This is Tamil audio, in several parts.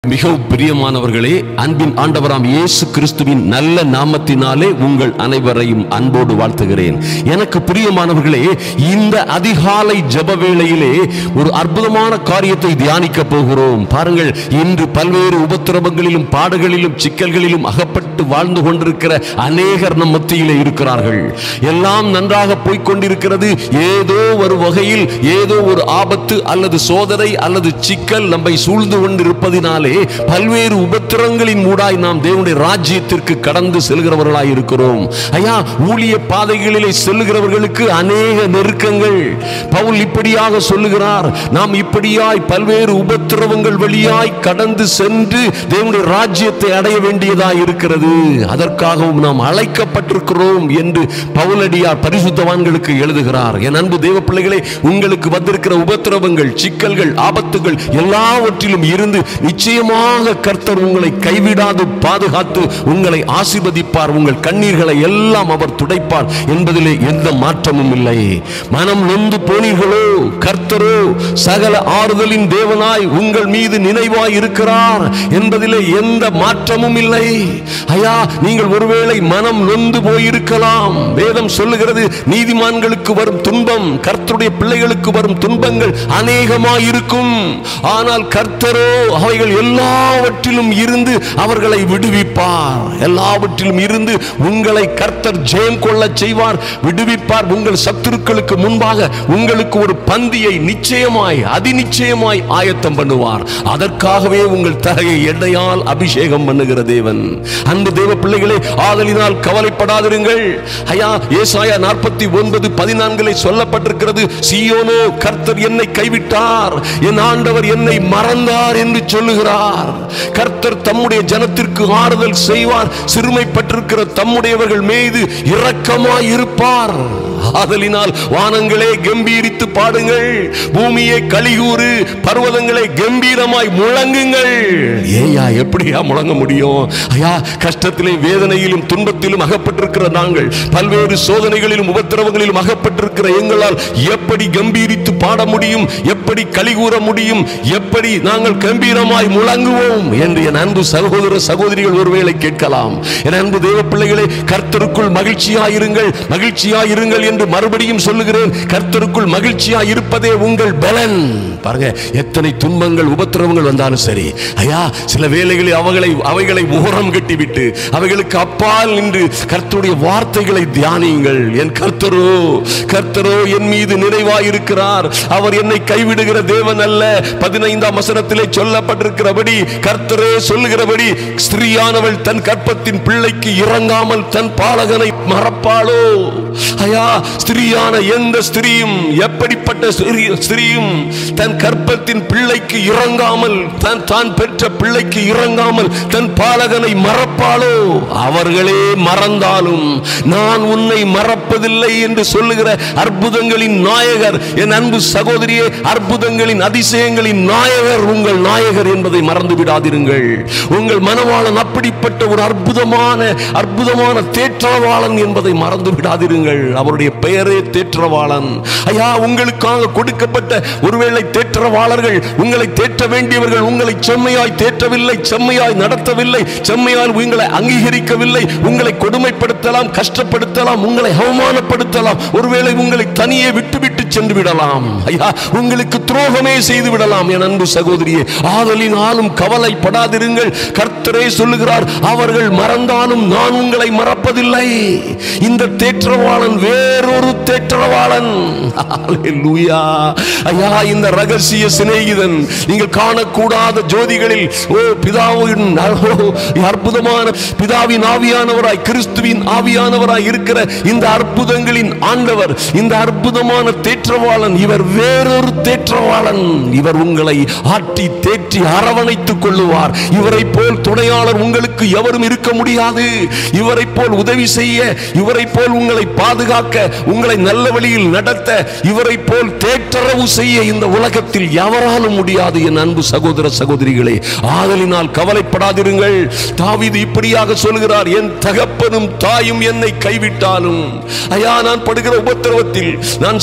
மிகவும் பிரியமானவர்களே அன்பின் ஆண்டவராம் இயேசு கிறிஸ்துவின் நல்ல நாமத்தினாலே உங்கள் அனைவரையும் அன்போடு வாழ்த்துகிறேன் எனக்கு பிரியமானவர்களே இந்த அதிகாலை ஜெப வேளையிலே ஒரு அற்புதமான காரியத்தை தியானிக்க போகிறோம் பாருங்கள் இன்று பல்வேறு உபத்திரவங்களிலும் பாடுகளிலும் சிக்கல்களிலும் அகப்பட்டு வாழ்ந்து கொண்டிருக்கிற அநேகர் நம் மத்தியிலே இருக்கிறார்கள் எல்லாம் நன்றாக போய்க் கொண்டிருக்கிறது ஏதோ ஒரு வகையில் ஏதோ ஒரு ஆபத்து அல்லது சோதனை அல்லது சிக்கல் நம்மை சூழ்ந்து கொண்டிருப்பதினாலே பல்வேறு உபத்திரங்களின் மூடாய் நாம் தேவனுடைய ராஜ்யத்திற்கு கடந்து செல்கிறவர்களாய் இருக்கிறோம் ஐயா ஊழிய பாதைகளிலே செல்லுகிறவர்களுக்கு அநேக நெருக்கங்கள் பவுல் இப்படியாக சொல்லுகிறார் நாம் இப்படியாய் பல்வேறு உபத்திரவங்கள் வழியாய் கடந்து சென்று தேவனுடைய ராஜ்யத்தை அடைய வேண்டியதாய் இருக்கிறது அதற்காகவும் நாம் அழைக்கப்பட்டிருக்கிறோம் என்று பவுலடியார் பரிசுத்தவான்களுக்கு எழுதுகிறார் என் அன்பு தேவ பிள்ளைகளே உங்களுக்கு வந்திருக்கிற உபத்திரவங்கள் சிக்கல்கள் ஆபத்துகள் எல்லாவற்றிலும் இருந்து நிச்சயமாக கர்த்தர் உங்களை கைவிடாது பாதுகாத்து உங்களை ஆசீர்வதிப்பார் உங்கள் கண்ணீர்களை எல்லாம் அவர் துடைப்பார் என்பதிலே எந்த மாற்றமும் இல்லை மனம் நொந்து போனீர்களோ கர்த்தரோ சகல ஆறுதலின் தேவனாய் உங்கள் மீது நினைவாய் இருக்கிறார் என்பதிலே எந்த மாற்றமும் இல்லை ஐயா நீங்கள் ஒருவேளை மனம் நொந்து போயிருக்கலாம் வேதம் சொல்லுகிறது நீதிமான்களுக்கு வரும் துன்பம் கர்த்தருடைய பிள்ளைகளுக்கு வரும் துன்பங்கள் அநேகமாயிருக்கும் ஆனால் கர்த்தரோ அவைகள் எல்லாவற்றிலும் இருந்து அவர்களை விடுவிப்பார் எல்லாவற்றிலும் இருந்து உங்களை கர்த்தர் ஜெயம் கொள்ள செய்வார் விடுவிப்பார் உங்கள் சத்துருக்களுக்கு முன்பாக உங்களுக்கு ஒரு பந்தியை நிச்சயமாய் அதிநிச்சயமாய் ஆயத்தம் பண்ணுவார் அதற்காகவே உங்கள் தகையை எண்ணெயால் அபிஷேகம் பண்ணுகிற தேவன் அன்பு தேவ பிள்ளைகளே ஆதலினால் கவலைப்படாதிருங்கள் ஐயா ஏசாயா நாற்பத்தி ஒன்பது பதினான்கிலே சொல்லப்பட்டிருக்கிறது சீயோனோ கர்த்தர் என்னை கைவிட்டார் என் ஆண்டவர் என்னை மறந்தார் என்று சொல்லுகிறார் கர்த்தர் தம்முடைய ஜனத்திற்கு ஆறுதல் செய்வார் சிறுமைப்பட்டிருக்கிற தம்முடையவர்கள் மீது இரக்கமாய் இருப்பார் ஆதலினால் வானங்களே கம்பீரித்து பாடுங்கள் பூமியை கலிகூறு பர்வதங்களை கம்பீரமாய் முழங்குங்கள் ஏயா எப்படியா முழங்க முடியும் ஐயா கஷ்டத்திலே வேதனையிலும் துன்பத்திலும் அகப்பட்டிருக்கிற நாங்கள் பல்வேறு சோதனைகளிலும் உபத்திரவங்களிலும் அகப்பட்டிருக்கிற எங்களால் எப்படி கம்பீரித்து பாட முடியும் எப்படி கலிகூற முடியும் எப்படி நாங்கள் கம்பீரமாய் முழங்குவோம் என்று என் அன்பு சகோதர சகோதரிகள் ஒருவேளை கேட்கலாம் என் அன்பு தேவ பிள்ளைகளே கர்த்தருக்குள் மகிழ்ச்சியாயிருங்கள் மகிழ்ச்சியாயிருங்கள் என்று மறுபடியும் சொல்லுகிறேன் கர்த்தருக்குள் மகிழ்ச்சியா இருப்பதே உங்கள் பலன் பாருங்க எத்தனை துன்பங்கள் உபத்திரவங்கள் வந்தாலும் சரி ஐயா சில வேளைகளில் அவைகளை அவைகளை ஓரம் கட்டிவிட்டு அவைகளுக்கு அப்பால் நின்று கர்த்தருடைய வார்த்தைகளை தியானியுங்கள் என் கர்த்தரோ கர்த்தரோ என் மீது நினைவாயிருக்கிறார் அவர் என்னை கைவிடுகிற தேவன் அல்ல பதினைந்தாம் வசனத்திலே சொல்லப்பட்டிருக்கிறபடி கர்த்தரே சொல்லுகிறபடி ஸ்திரீயானவள் தன் கற்பத்தின் பிள்ளைக்கு இறங்காமல் தன் பாலகனை மறப்பாளோ ஐயா ஸ்திரீயான எந்த ஸ்திரீயும் எப்படிப்பட்ட ஸ்திரீ- ஸ்திரீயும் தன் கற்பத்தின் பிள்ளைக்கு இறங்காமல் தன் தான் பெற்ற பிள்ளைக்கு இறங்காமல் தன் பாலகனை மறப்பாளோ அவர்களே மறந்தாலும் நான் உன்னை மறப்பதில்லை என்று சொல்லுகிற அற்புதங்களின் நாயகர் என் அன்பு சகோதரியே அற்புதங்களின் அதிசயங்களின் நாயகர் உங்கள் நாயகர் என்பதை மறந்து விடாதிருங்கள் உங்கள் மனவாளன் அப்படிப்பட்ட ஒரு அற்புதமான அற்புதமான தேற்றவாளன் என்பதை மறந்து விடாதிருங்கள் அவருடைய பெயரே தேற்றவாளன் ஐயா உங்களுக்காக கொடுக்கப்பட்ட ஒருவேளை தேற்றவாளர்கள் உங்களை தேற்ற வேண்டியவர்கள் உங்களை செம்மையாய் தேற்றவில்லை செம்மையாய் நடத்தவில்லை செம்மையால் உங்களை அங்கீகரிக்கவில்லை உங்களை கொடுமைப்படுத்தலாம் கஷ்டப்படுத்தலாம் உங்களை அவமானப்படுத்தலாம் ஒருவேளை உங்களை தனியே விட்டுவிட்டு சென்று விடலாம் ஐயா உங்களுக்கு துரோகமே செய்து விடலாம் என் அன்பு சகோதரியே ஆதலினாலும் கவலைப்படாதிருங்கள் கர்த்தரே சொல்லுகிறார் அவர்கள் மறந்தாலும் நான் உங்களை மறப்பதில்லை இந்த தேற்றவாளன் வேறொரு தேற்றவாளன் ஹalleluya. ஐயா இந்த ரகசிய சிநேகிதன் நீங்கள் காணக்கூடாத ஜோதிகளில் ஓ பிதாவின் ஓ, அற்புதமான பிதாவின் ஆவியானவராய் கிறிஸ்துவின் ஆவியானவராய் இருக்கிற இந்த அற்புதங்களின் ஆண்டவர் இந்த அற்புதமான தேற்றவாளன் இவர் வேறொரு தேற்றவாளன் இவர் உங்களை ஆட்டி தேற்றி அரவணைத்துக் கொள்ளுவார் இவரை போல் துணையாளர் உங்களுக்கு எவரும் இருக்க முடியாது இவரை போல் உதவி செய்ய இவரை போல் உங்களை பாதுகாக்க உங்களை நல்ல வழியில் நடத்த இவரை போல் தேற்றரவு செய்ய இந்த உலகத்தில் எவராலும் முடியாது என் அன்பு சகோதர சகோதரிகளே ஆதலினால் கவலைப்படாதிருங்கள் தாவீது இப்படியாக சொல்கிறார் என் தகப்பனும் தாயும் என்னை கைவிட்டாலும் ஐயா நான் படுகிற உபத்திரவத்தில் நான் சட- அலை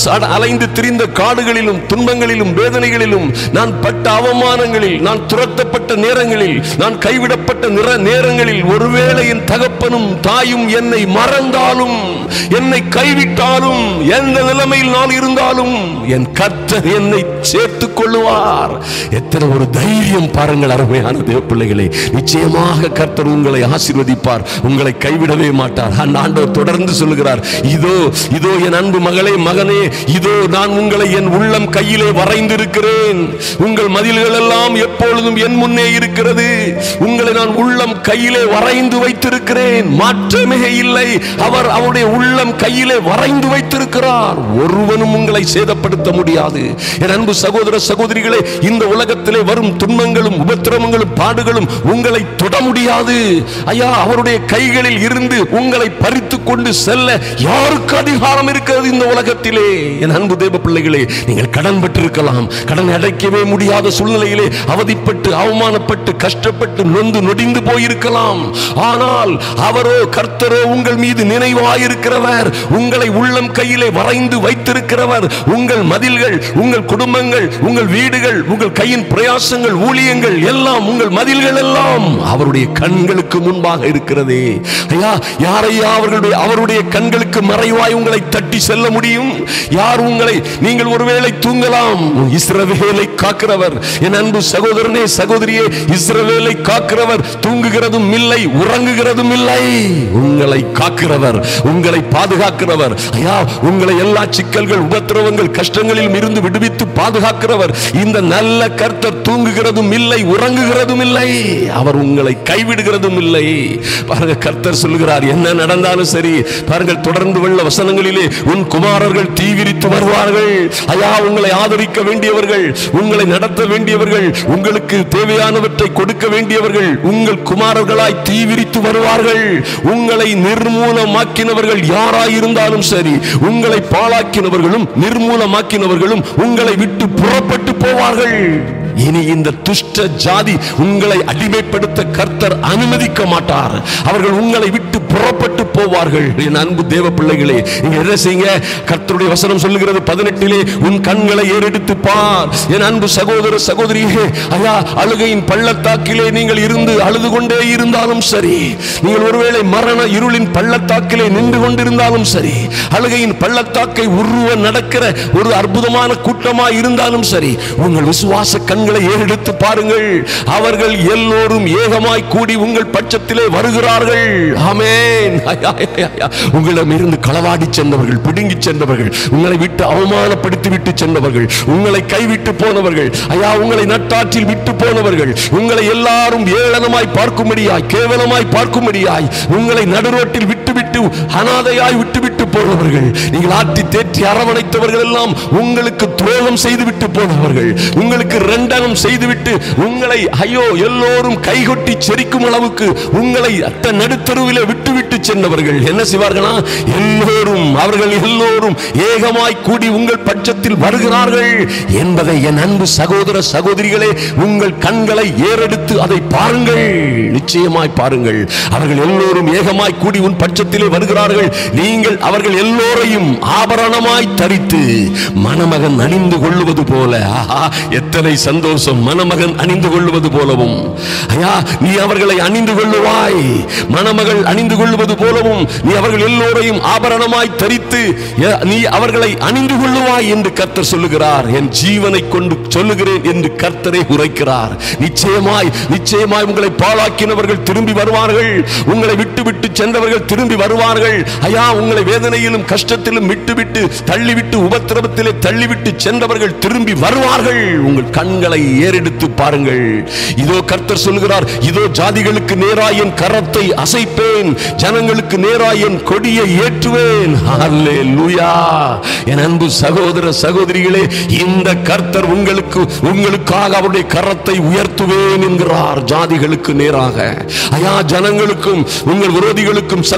அலைந்து திரிந்த காடுகளிலும் துன்பங்களிலும் வேதனைகளிலும் நான் பட்ட அவமானங்களில் நான் துரத்தப்பட்ட நேரங்களில் நான் கைவிடப்பட்ட நிற நேரங்களில் ஒருவேளை என் தகப்பனும் தாயும் என்னை மறந்தாலும் என்னை கைவிட்டாலும் எந்த நிலைமையில் நான் இருந்தாலும் என் கர்த்தர் என்னை சேர்த்துக் கொள்ளுவார் எத்தனை ஒரு தைரியம் பாருங்கள் அருமையான தேவ பிள்ளைகளே நிச்சயமாக கர்த்தர் உங்களை ஆசீர்வதிப்பார் உங்களை கைவிடவே மாட்டார் அந்த ஆண்டவர் தொடர்ந்து சொல்லுகிறார் இதோ இதோ என் அன்பு மகளே மகனே இதோ நான் உங்களை என் உள்ளம் கையிலே வரைந்திருக்கிறேன் உங்கள் மதில்கள் எல்லாம் எப்பொழுதும் என் முன்னே இருக்கிறது உங்களை நான் உள்ளம் கையிலே வரைந்து வைத்திருக்கிறேன் மாற்றமே இல்லை அவர் அவருடைய உள்ளம் கையிலே வரைந்து வைத்திருக்கிறார் ஒருவனும் உங்களை சேதப்படுத்த முடியாது என் அன்பு சகோதர சகோதரிகளே இந்த உலகத்திலே வரும் துன்பங்களும் உபத்திரவங்களும் பாடுகளும் உங்களை தொட முடியாது ஐயா அவருடைய கைகளில் இருந்து உங்களை பறித்துக் கொண்டு செல்ல யாருக்கு அதிகாரம் இருக்கிறது இந்த உலகத்திலே என் அன்பு தேவ பிள்ளைகளே நீங்கள் கடன் பெற்றிருக்கலாம் கடன் அடைக்கவே முடியாத சூழ்நிலையிலே அவதிப்பட்டு அவமானப்பட்டு கஷ்டப்பட்டு நொந்து நொடிந்து போயிருக்கலாம் ஆனால் அவரோ கர்த்தரோ உங்கள் மீது நினைவாயிருக்கிறவர் உங்களை உள்ளம் கையிலே வரைந்து வைத்திருக்கிறவர் உங்கள் மதில்கள் உங்கள் குடும்பங்கள் உங்கள் வீடுகள் உங்கள் கையின் பிரயாசங்கள் ஊழியங்கள் எல்லாம் உங்கள் மதில்கள் எல்லாம் அவருடைய கண்களுக்கு முன்பாக இருக்கிறதே ஐயா யாரையா அவர்களுடைய அவருடைய கண்களுக்கு மறைவாய் உங்களை தட்டி செல்ல முடியும் யார் உங்களை நீங்கள் ஒருவேளை தூங்கலாம் இஸ்ரவேலை காக்கிறவர் என் அன்பு சகோதரனே சகோதரியே இஸ்ரவேலை காக்கிறவர் தூங்குகிறதும் இல்லை உறங்குகிறதும் இல்லை உங்களை காக்கிறவர் உங்களை பாதுகாக்கிறவர் ஐயா உங்களை எல்லா சிக்கல்கள் உபத்திரவங்கள் கஷ்டங்களிலும் இருந்து விடுவித்து பாதுகாக்கிறவர் இந்த நல்ல கர்த்தர் தூங்குகிறதும் இல்லை உறங்குகிறதும் இல்லை அவர் உங்களை கைவிடுகிறதும் இல்லை பாருங்க கர்த்தர் சொல்லுகிறார் என்ன நடந்தாலும் சரி பாருங்கள் தொடர்ந்து உள்ள வசனங்களிலே உன் குமாரர்கள் தீவிரித்து வருவார்கள் ஐயா உங்களை ஆதரிக்க வேண்டியவர்கள் உங்களை நடத்த வேண்டியவர்கள் உங்களுக்கு தேவையானவற்றை கொடுக்க வேண்டியவர்கள் உங்கள் குமாரர்களாய் தீவிரித்து வருவார்கள் உங்களை நிர்மூலமாக்கினவர்கள் யாராயிருந்தாலும் சரி உங்களை பாழாக்கினவர்களும் நிர்மூலமாக்கினவர்களும் உங்களை விட்டு புறப்பட்டு போவார்கள் இனி இந்த துஷ்ட ஜாதி உங்களை அடிமைப்படுத்த கர்த்தர் அனுமதிக்க மாட்டார் அவர்கள் உங்களை விட்டு புறப்பட்டு போவார்கள் என் அன்பு தேவ பிள்ளைகளே நீங்க என்ன செய்யுங்க கர்த்தருடைய வசனம் சொல்லுகிறது பதினெட்டிலே உன் கண்களை ஏறெடுத்து பார் என் அன்பு சகோதர சகோதரியே ஐயா அழுகையின் பள்ளத்தாக்கிலே நீங்கள் இருந்து அழுது கொண்டே இருந்தாலும் சரி நீங்கள் ஒருவேளை மரண இருளின் பள்ளத்தாக்கிலே நின்று கொண்டிருந்தாலும் சரி அழுகையின் பள்ளத்தாக்கை உருவ நடக்கிற ஒரு அற்புதமான கூட்டமாய் இருந்தாலும் சரி உங்கள் விசுவாச கண்களை ஏறெடுத்து பாருங்கள் அவர்கள் எல்லோரும் ஏகமாய் கூடி உங்கள் பட்சத்திலே வருகிறார்கள் ஆமென் ஐயா, ஐயா, ஐயா. உங்களிடம் இருந்து களவாடி சென்றவர்கள் பிடுங்கி சென்றவர்கள் உங்களை விட்டு அவமானப்படுத்தி விட்டு சென்றவர்கள் உங்களை கைவிட்டு போனவர்கள் ஐயா உங்களை நட்டாற்றில் விட்டு போனவர்கள் உங்களை எல்லாரும் ஏளனமாய் பார்க்கும்படியாய் கேவலமாய் பார்க்கும்படியாய் உங்களை நடுரோட்டில் விட்டுவிட்டு அனாதையாய் விட்டுவிட்டு போனவர்கள் நீங்கள் ஆட்டி தேற்றி அரவணைத்தவர்கள் எல்லாம் உங்களுக்கு துரோகம் செய்துவிட்டு போனவர்கள் உங்களுக்கு ரெண்டனம் செய்துவிட்டு உங்களை ஐயோ எல்லோரும் கைகொட்டி செரிக்கும் அளவுக்கு உங்களை அத்த நடுத்தருவிலே விட்டுவிட்டு சென்றவர்கள் என்ன செய்வார்களா எல்லோரும் அவர்கள் எல்லோரும் ஏகமாய் கூடி உங்கள் பட்சத்தில் வருகிறார்கள் என்பதை என் அன்பு சகோதர சகோதரிகளே உங்கள் கண்களை ஏறெடுத்து அதை பாருங்கள் நிச்சயமாய் பாருங்கள் அவர்கள் எல்லோரும் ஏகமாய் கூடி உன் பட்சத்திலே வருகிறார்கள் நீங்கள் அவர்கள் எல்லோரையும் ஆபரணமாய் தரித்து மணமகன் அணிந்து கொள்ளுவது போல ஆஹா எத்தனை சந்தோஷம் மணமகன் அணிந்து கொள்ளுவது போலவும் ஐயா நீ அவர்களை அணிந்து கொள்ளுவாய் மணமகள் அணிந்து கொள்ளுவது போலவும் நீ அவர்கள் எல்லோரையும் ஆபரணமாய் தரித்து எ- நீ அவர்களை அணிந்து கொள்ளுவாய் என்று கர்த்தர் சொல்லுகிறார் என் ஜீவனை கொண்டு சொல்லுகிறேன் என்று கர்த்தரை உரைக்கிறார் நிச்சயமாய் நிச்சயமாய் உங்களை பாழாக்கினவர்கள் திரும்பி வருவார்கள் உங்களை விட்டு விட்டு சென்றவர்கள் திரும்பி வருவார்கள் ஐயா உங்களை வேதனையிலும் கஷ்டத்திலும் விட்டுவிட்டு தள்ளிவிட்டு உபத்திரவத்திலே தள்ளிவிட்டு சென்றவர்கள் திரும்பி வருவார்கள் உங்கள் கண்களை ஏறெடுத்து பாருங்கள் இதோ கர்த்தர் சொல்கிறார் இதோ ஜாதிகளுக்கு நேராய் என் கரத்தை அசைப்பேன் ஜனங்களுக்கு நேராய் என் கொடியை ஏற்றுவேன் அல்லேலூயா என் அன்பு சகோதர சகோதரிகளே இந்த கர்த்தர் உங்களுக்கு உங்களுக்காக அவருடைய கரத்தை உயர்த்துவேன் என்கிறார் ஜாதிகளுக்கு நேராக ஐயா ஜனங்களுக்கும் உங்கள் விரோதிகளுக்கும் சத்துருக்களுக்கும்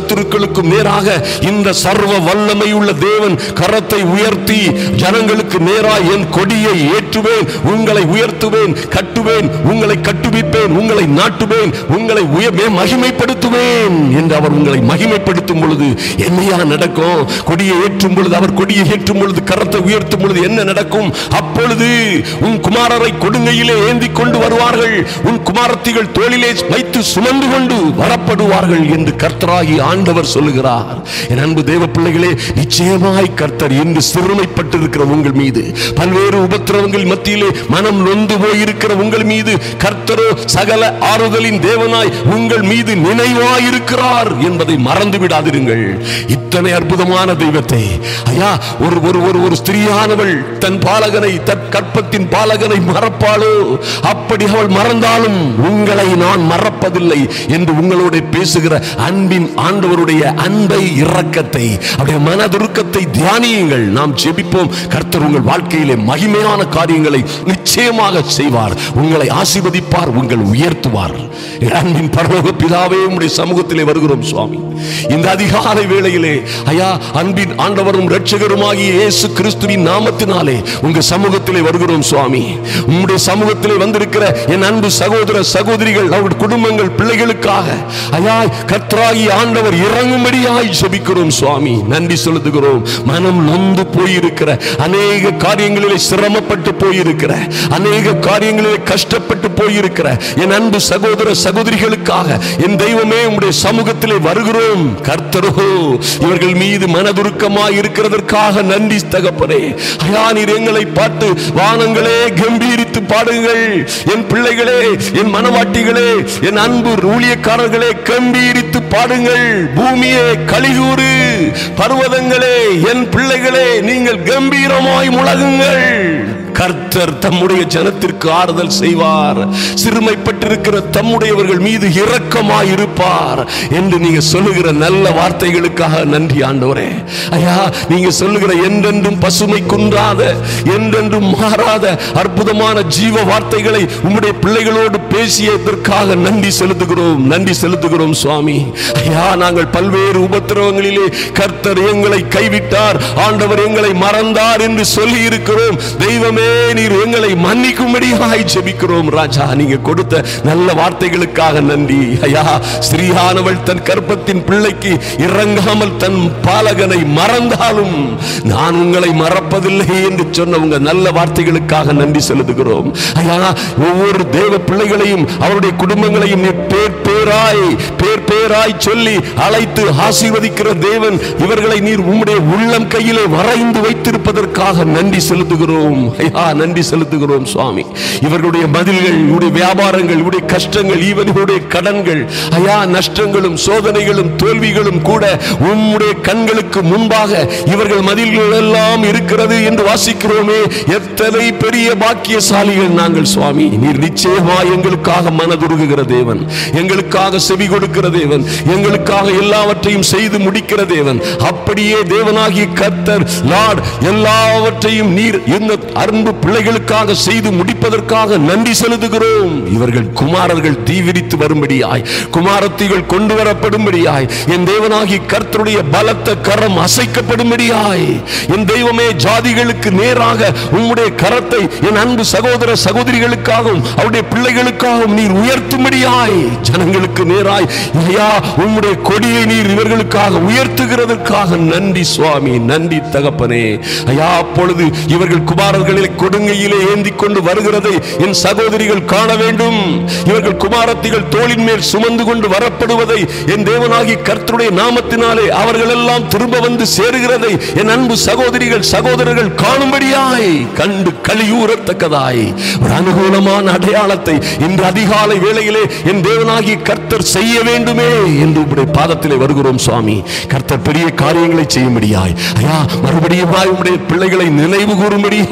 உங்களுக்கும் நேராக இந்த சர்வ வல்லமையுள்ள தேவன் கரத்தை உயர்த்தி ஜனங்களுக்கு நேராக என் கொடியை ஏற்றுவேன் உங்களை உயர்த்துவேன் கட்டுவேன் உங்களை கட்டுவிப்பேன் உங்களை நாட்டுவேன் உங்களை உய- மே- மகிமைப்படுத்துவேன் என்று அவர் உங்களை மகிமைப்படுத்தும் பொழுது என்னையா நடக்கும் கொடியை ஏற்றும் பொழுது அவர் கொடியை ஏற்றும் பொழுது கரத்தை உயர்த்தும் பொழுது என்ன நடக்கும் அப்பொழுது உன் குமாரரை கொடுங்கையிலே ஏந்தி கொண்டு வருவார்கள் உன் குமாரத்திகள் தோளிலே வைத்து சுமந்து கொண்டு வரப்படுவார்கள் என்று கர்த்தராகி ஆண்டவர் சொல்லுகிறார் என் அன்பு தேவ பிள்ளைகளே நிச்சயமாய் கர்த்தர் என்று சிறுமைப்பட்டிருக்கிற உங்கள் மீது பல்வேறு உபத்திரவங்கள் மத்தியிலே மனம் நொந்து போயிருக்கிற உங்கள் மீது கர்த்தரோ சகல ஆறுதலின் தேவனாய் உங்கள் மீது நினைவாயிருக்கிறார் என்பதை மறந்து விடாதிருங்கள் இத்தனை அற்புதமான தெய்வத்தை ஐயா ஒரு ஒரு ஒரு ஒரு ஸ்திரியானவள் தன் பாலகனை தன் கற்பத்தின் பாலகனை மறப்பாளோ அப்படி அவள் மறந்தாலும் உங்களை நான் மறப்பதில்லை என்று உங்களோட பேசுகிற அன்பின் ஆண்டவருடைய அன்பை இரக்கத்தை அவருடைய மனதுருக்கத்தை தியானியுங்கள் நாம் ஜெபிப்போம் கர்த்தர் உங்கள் வாழ்க்கையிலே மகிமையான காரியங்களை நிச்சயமாக செய்வார் உங்களை ஆசீர்வதிப்பார் உங்கள் உயர்த்துவார் என் அன்பின் பரலோக பிதாவே உம்முடைய சமூகத்திலே வருகிறோம் சுவாமி இந்த அதிகாலை வேளையிலே ஐயா அன்பின் ஆண்டவரும் இரட்சகருமாகிய இயேசு கிறிஸ்துவின் நாமத்தினாலே உங்க சமூகத்திலே வருகிறோம் சுவாமி உம்முடைய சமூகத்திலே வந்திருக்கிற என் அன்பு சகோதர சகோதரிகள் அவருடைய குடும்பங்கள் பிள்ளைகளுக்காக ஐயா கர்த்தராகி ஆண்டவர் இறங்கும்படியாய் ஜெபிக்கிறோம் சுவாமி நன்றி செலுத்துகிறோம் மனம் நொந்து போயிருக்கிற அநேக காரியங்களிலே சிரமப்பட்டு போயிருக்கிற அநேக காரியங்களிலே கஷ்டப்பட்டு போயிருக்கிற என் அன்பு சகோதர சகோதரிகளுக்காக என் தெய்வமே உம்முடைய சமூகத்திலே வருகிறோம் கர்த்தரோ இவர்கள் மீது மனதுருக்கமாய் இருக்கிறதற்காக நன்றி தகப்பனே ஐயா நீர் எங்களை பார்த்து வானங்களே கம்பீரித்து பாடுங்கள் என் பிள்ளைகளே என் மனவாட்டிகளே என் அன்பு ஊழியக்காரர்களே கம்பீரித்து பாடுங்கள் பூமியே கலிகூறு பர்வதங்களே என் பிள்ளைகளே நீங்கள் கம்பீரமாய் முழகுங்கள் கர்த்தர் தம்முடைய ஜனத்திற்கு ஆறுதல் செய்வார் சிறுமைப்பட்டிருக்கிற தம்முடையவர்கள் மீது இரக்கமாய் இருப்பார் என்று நீங்க சொல்லுகிற நல்ல வார்த்தைகளுக்காக நன்றி ஆண்டவரே ஐயா நீங்க சொல்லுகிற என்றென்றும் பசுமை குன்றாத என்றென்றும் மாறாத அற்புதமான ஜீவ வார்த்தைகளை உம்முடைய பிள்ளைகளோடு பேசியதற்காக நன்றி செலுத்துகிறோம் நன்றி செலுத்துகிறோம் சுவாமி ஐயா நாங்கள் பல்வேறு உபத்திரவங்களிலே கர்த்தர் எங்களை கைவிட்டார் ஆண்டவர் எங்களை மறந்தார் என்று சொல்லி இருக்கிறோம் தெய்வமே நீர் எங்களை மன்னிக்கும்படியாய் ஜெபிக்கிறோம் ராஜா நீங்க கொடுத்த நல்ல வார்த்தைகளுக்காக நன்றி ஐயா ஸ்ரீயானவள் தன் கற்பத்தின் பிள்ளைக்கு இறங்காமல் தன் பாலகனை மறந்தாலும் நான் உங்களை மறப்பதில்லை என்று சொன்ன உங்க நல்ல வார்த்தைகளுக்காக நன்றி செலுத்துகிறோம் ஐயா ஒவ்வொரு தேவ பிள்ளைகளையும் அவருடைய குடும்பங்களையும் நீர் பேர் பேராய் பேர் பேராய் சொல்லி அழைத்து ஆசீர்வதிக்கிற தேவன் இவர்களை நீர் உம்முடைய உள்ளம் கையிலே வரைந்து வைத்திருப்பதற்காக நன்றி செலுத்துகிறோம் ஐயா நன்றி செலுத்துகிறோம் சுவாமி இவர்களுடைய பதில்கள் இவருடைய வியாபாரங்கள் இவருடைய கஷ்டங்கள் ஈவன் இவருடைய கடன்கள் ஐயா நஷ்டங்களும் சோதனைகளும் தோல்விகளும் கூட உம்முடைய கண்களுக்கு முன்பாக இவர்கள் மதில்கள் எல்லாம் இருக்கிறது என்று வாசிக்கிறோமே எத்தனை பெரிய பாக்கியசாலிகள் நாங்கள் சுவாமி நீர் நிச்சயமா எங்களுக்காக மனதுருகுகிற தேவன் எங்களுக்காக செவி கொடுக்கிற தேவன் எங்களுக்காக எல்லாவற்றையும் செய்து முடிக்கிற தேவன் அப்படியே தேவனாகிய கர்த்தர் லார்ட் எல்லாவற்றையும் நீர் இந்த அன்பு பிள்ளைகளுக்காக செய்து முடிப்பதற்காக நன்றி செலுத்துகிறோம் இவர்கள் குமாரர்கள் தீவிரித்து வரும்படியாய் குமாரத்திகள் கொண்டு வரப்படும்படியாய் என் தேவனாகி கர்த்தருடைய பலத்த கரம் அசைக்கப்படும்படியாய் என் தெய்வமே ஜாதிகளுக்கு நேராக உம்முடைய கரத்தை என் அன்பு சகோதர சகோதரிகளுக்காகவும் அவருடைய பிள்ளைகளுக்காகவும் நீர் உயர்த்தும்படியாய் ஜனங்களுக்கு நேராய் ஐயா உம்முடைய கொடியை நீர் இவர்களுக்காக உயர்த்துகிறதற்காக நன்றி சுவாமி நன்றி தகப்பனே ஐயா அப்பொழுது இவர்கள் குமாரர்களில் கொடுங்கையிலே ஏந்தி கொண்டு வருகிறதை என் சகோதரிகள் காண வேண்டும் இவர்கள் குமாரத்திகள் தோளின் மேல் சுமந்து கொண்டு வரப்படுவதை என் தேவனாகி கர்த்தருடைய நாமத்தினாலே அவர்கள் எல்லாம் திரும்ப வந்து சேருகிறதை என் அன்பு சகோதரிகள் சகோதரர்கள் காணும்படியாய் கண்டு கலியூறத்தக்கதாய் ஒரு அனுகூலமான அடையாளத்தை இன்று அதிகாலை வேளையிலே என் தேவனாகி கர்த்தர் செய்ய வேண்டுமே என்று உம்முடைய பாதத்திலே வருகிறோம் சுவாமி கர்த்தர் பெரிய காரியங்களை செய்யும்படியாய் ஐயா மறுபடியும் உம்முடைய பிள்ளைகளை நினைவு கூறும்படியாய் ஜெபிக்கிறோம்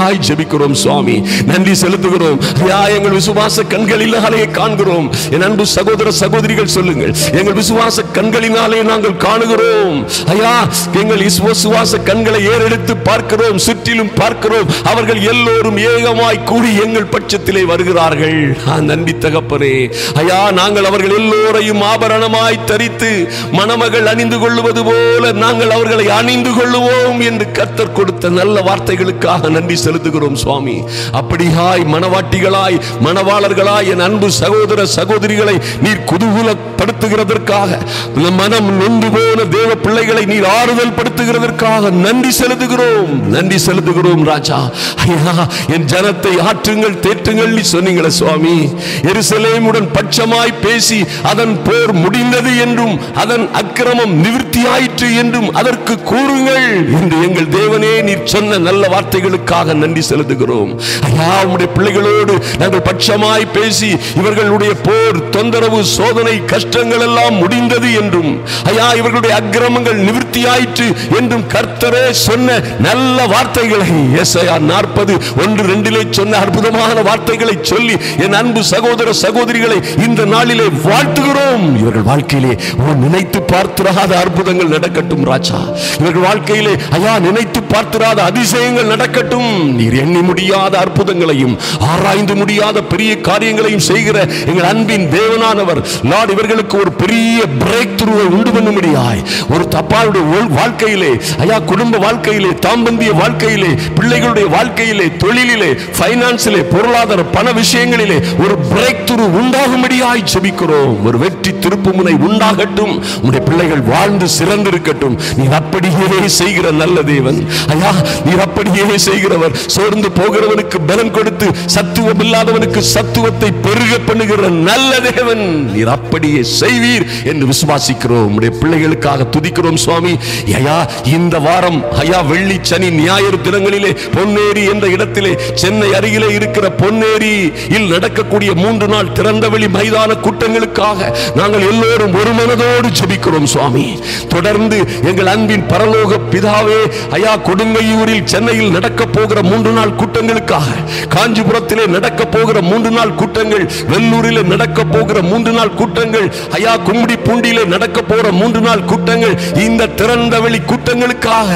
ஜெபிக்கிறோம் சுவாமி நன்றி செலுத்துகிறோம் ஐயா எங்கள் விசுவாச கண்களினாலே காண்கிறோம் என் அன்பு சகோதர சகோதரிகள் சொல்லுங்கள் எங்கள் விசுவாச கண்களினாலே நாங்கள் காணுகிறோம் ஐயா எங்கள் விசுவாச கண்களை ஏறெடுத்து பார்க்கிறோம் சுற்றிலும் பார்க்கிறோம் அவர்கள் எல்லோரும் ஏகமாய் கூடி எங்கள் பட்சத்திலே வருகிறார்கள் ஆ, நன்றி தகப்பனே ஐயா நாங்கள் அவர்கள் எல்லோரையும் ஆபரணமாய் தரித்து மணமகள் அணிந்து கொள்வது போல நாங்கள் அவர்களை அணிந்து கொள்ளுவோம் என்று கர்த்தர் கொடுத்த நல்ல வார்த்தைகளுக்காக நன்றி செலுத்துகிறோம் சுவாமி அப்படியாய் மணவாட்டிகளாய் மணவாளர்களாய் என் அன்பு சகோதர சகோதரிகளை நீர் குதூகலப்படுத்துகிறதற்காக மனம் நொந்து போன தேவ பிள்ளைகளை நீர் ஆறுதல் படுத்துகிறதற்காக நன்றி செலுத்துகிறோம் நன்றி செலுத்துகிறோம் ராஜா ஐயா என் ஜனத்தை ஆற்றுங்கள் தேற்றுங்கள் நீ சொன்னீங்களே சுவாமி எருசலேமுடன் பட்சமாய் பேசி அதன் போர் முடிந்தது என்றும் அதன் அக்கிரமம் நிவிர்த்தியாயிற்று என்றும் அதற்கு கூறுங்கள் என்று எங்கள் தேவனே நீர் சொன்ன நல்ல வார்த்தைகளுக்காக நன்றி செலுத்துகிறோம் ஐயா உம்முடைய பிள்ளைகளோடு நாங்கள் பட்சமாய் பேசி இவர்களுடைய போர் தொந்தரவு சோதனை கஷ்டங்கள் எல்லாம் முடிந்தது என்றும் ஐயா இவர்களுடைய அக்கிரமங்கள் நிவிர்த்தியாயிற்று என்றும் கர்த்தரே சொன்ன நல்ல வார்த்தைகளை எஸ்ஐயா நாற்பது ஒன்று ரெண்டிலே சொன்ன அற்புதமான வார்த்தைகளை சொல்லி என் அன்பு சகோதர சகோதரிகளை இந்த நாளிலே வாழ்த்துகிறோம் இவர்கள் வாழ்க்கையிலே ஓ நினைத்து பார்த்திராத அற்புதங்கள் நடக்கட்டும் ராஜா இவர்கள் வாழ்க்கையிலே ஐயா நினைத்து பார்த்திராத அதிசயங்கள் நடக்கட்டும் நீர் எண்ணி முடியாத அற்புதங்களையும் ஆராய்ந்து முடியாத பெரிய காரியங்களையும் செய்கிற எங்கள் அன்பின் தேவனானவர் லார்ட் இவர்களுக்கு ஒரு பெரிய பிரேக் த்ரூவை உண்டு பண்ணும்படியாய் ஒரு தப்பாளுடைய ஒல்- வாழ்க்கையிலே ஐயா குடும்ப வாழ்க்கையிலே தாம்பந்திய வாழ்க்கையிலே பிள்ளைகளுடைய வாழ்க்கையிலே தொழிலிலே பைனான்சிலே பொருளாதார பண விஷயங்களிலே ஒரு பிரேக் த்ரூ உண்டாகும்படியாய் ஜெபிக்கிறோம் ஒரு வெற்றி திருப்புமுனை உண்டாகட்டும் உம்முடைய பிள்ளைகள் வாழ்ந்து சிறந்திருக்கட்டும் நீர் அப்படியே செய்கிற நல்ல தேவன் ஐயா நீர் அப்படியே செய்கிறவர் சோர்ந்து போகிறவனுக்கு பலன் கொடுத்து சத்துவம் இல்லாதவனுக்கு சத்துவத்தை பெருக பண்ணுகிற நல்ல தேவன் நீர் அப்படியே செய்வீர் என்று விசுவாசிக்கிறோம் உம்முடைய பிள்ளைகளுக்காக துதிக்கிறோம் சுவாமி ஐயா இந்த வாரம் ஐயா வெள்ளி சனி ஞாயிறு தினங்களிலே பொன்னேரி என்ற இடத்திலே சென்னை அருகிலே இருக்கிற பொன்னேரி இல் நடக்கக்கூடிய மூன்று நாள் திறந்தவெளி மைதான கூட்டங்களுக்காக நாங்கள் எல்லோரும் ஒரு மனதோடு ஜெபிக்கிறோம் சுவாமி தொடர்ந்து எங்கள் அன்பின் பரலோக பிதாவே ஐயா கொடுங்கையூரில் சென்னையில் நடக்க போகிற மூன்று நாள் கூட்டங்களுக்காக காஞ்சிபுரத்திலே நடக்க போகிற மூன்று நாள் கூட்டங்கள் வெள்ளூரிலே நடக்க போகிற மூன்று நாள் கூட்டங்கள் ஐயா கும்மிடி பூண்டியிலே நடக்க போகிற மூன்று நாள் கூட்டங்கள் இந்த திறந்தவெளி கூட்டங்களுக்காக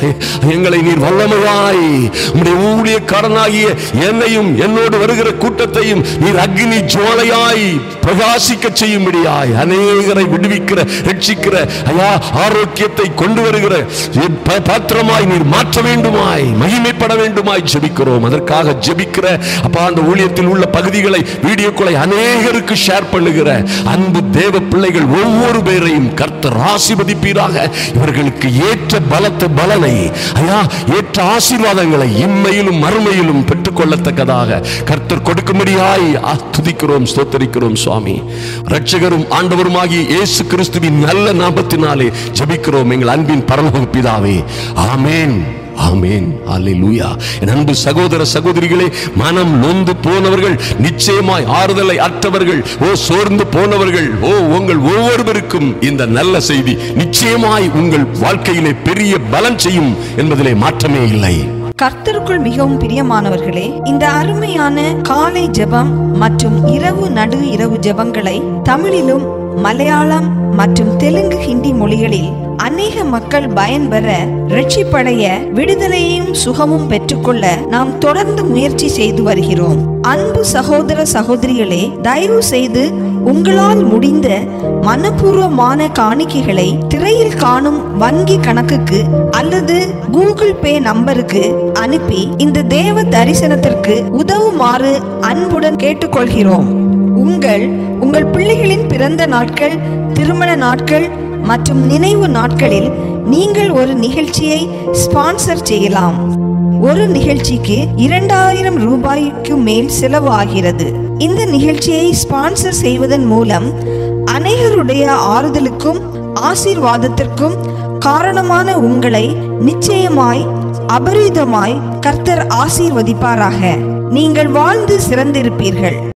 எங்களை நீர் வல்லமையாய் உம்முடைய ஊழியக்காரனாகிய என்னையும் என்னோடு வருகிற கூட்டத்தையும் நீர் அக்னி ஜுவாலையாய் பிரகாசிக்க செய்யும்படியாய் அநேகரை விடுவிக்கிற ரட்சிக்கிற ஐயா ஆரோக்கியத்தை கொண்டு வருகிற ப- பாத்திரமாய் நீர் மாற்ற வேண்டுமாய் மகிமைப்பட வேண்டுமாய் ஜெபிக்கிறோம் அதற்காக ஜெபிக்கிற அப்பா அந்த ஊழியத்தில் உள்ள பகுதிகளை வீடியோக்களை அநேகருக்கு ஷேர் பண்ணுகிற அன்பு தேவ பிள்ளைகள் ஒவ்வொரு பேரையும் கர்த்தர் ஆசீர்வதிப்பீராக இவர்களுக்கு ஏற்ற பலத்த பலனை ஐயா ஏற்ற ஆசீர்வாதங்களை இம்மையிலும் மறுமையிலும் பெற்றுக்கொள்ளத்தக்கதாக கர்த்தர் கொடுக்கும்படியாய் ஆ, துதிக்கிறோம் ஸ்தோத்தரிக்கிறோம் சுவாமி ரட்சகரும் ஆண்டவருமாகிய இயேசு கிறிஸ்துவின் நல்ல நாமத்தினாலே ஜெபிக்கிறோம் எங்கள் அன்பின் பரலோக பிதாவே ஆமென் ஆமென் அல்லேலூயா என் அன்பு சகோதர சகோதரிகளே மனம் நொந்து போனவர்கள் நிச்சயமாய் ஆறுதலை அற்றவர்கள் ஓ சோர்ந்து போனவர்கள் ஓ உங்கள் ஒவ்வொருவருக்கும் இந்த நல்ல செய்தி நிச்சயமாய் உங்கள் வாழ்க்கையிலே பெரிய பலன் செய்யும் என்பதிலே மாற்றமே இல்லை கர்த்தருக்குள் மிகவும் பிரியமானவர்களே இந்த அருமையான காலை ஜெபம் மற்றும் இரவு நடு இரவு ஜெபங்களை தமிழிலும் மலையாளம் மற்றும் தெலுங்கு ஹிந்தி மொழிகளில் அநேக மக்கள் பயன்பெற ரட்சிப்படைய விடுதலையும் சுகமும் பெற்றுக்கொள்ள நாம் தொடர்ந்து முயற்சி செய்து வருகிறோம் அன்பு சகோதர சகோதரிகளே தயவு செய்து உங்களால் முடிந்த மனப்பூர்வமான காணிக்கைகளை திரையில் காணும் வங்கி கணக்குக்கு அல்லது கூகுள் பே நம்பருக்கு அனுப்பி இந்த தேவ தரிசனத்திற்கு உதவுமாறு அன்புடன் கேட்டுக்கொள்கிறோம் உங்கள் உங்கள் பிள்ளைகளின் பிறந்த நாட்கள் திருமண நாட்கள் மற்றும் நினைவு நாட்களில் நீங்கள் ஒரு நிகழ்ச்சியை ஸ்பான்சர் செய்யலாம் ஒரு நிகழ்ச்சிக்கு இரண்டாயிரம் ரூபாய்க்கு மேல் செலவு ஆகிறது இந்த நிகழ்ச்சியை ஸ்பான்சர் செய்வதன் மூலம் அநேகருடைய ஆறுதலுக்கும் ஆசீர்வாதத்திற்கும் காரணமான உங்களை நிச்சயமாய் அபரிதமாய் கர்த்தர் ஆசீர்வதிப்பாராக நீங்கள் வாழ்ந்து சிறந்திருப்பீர்கள்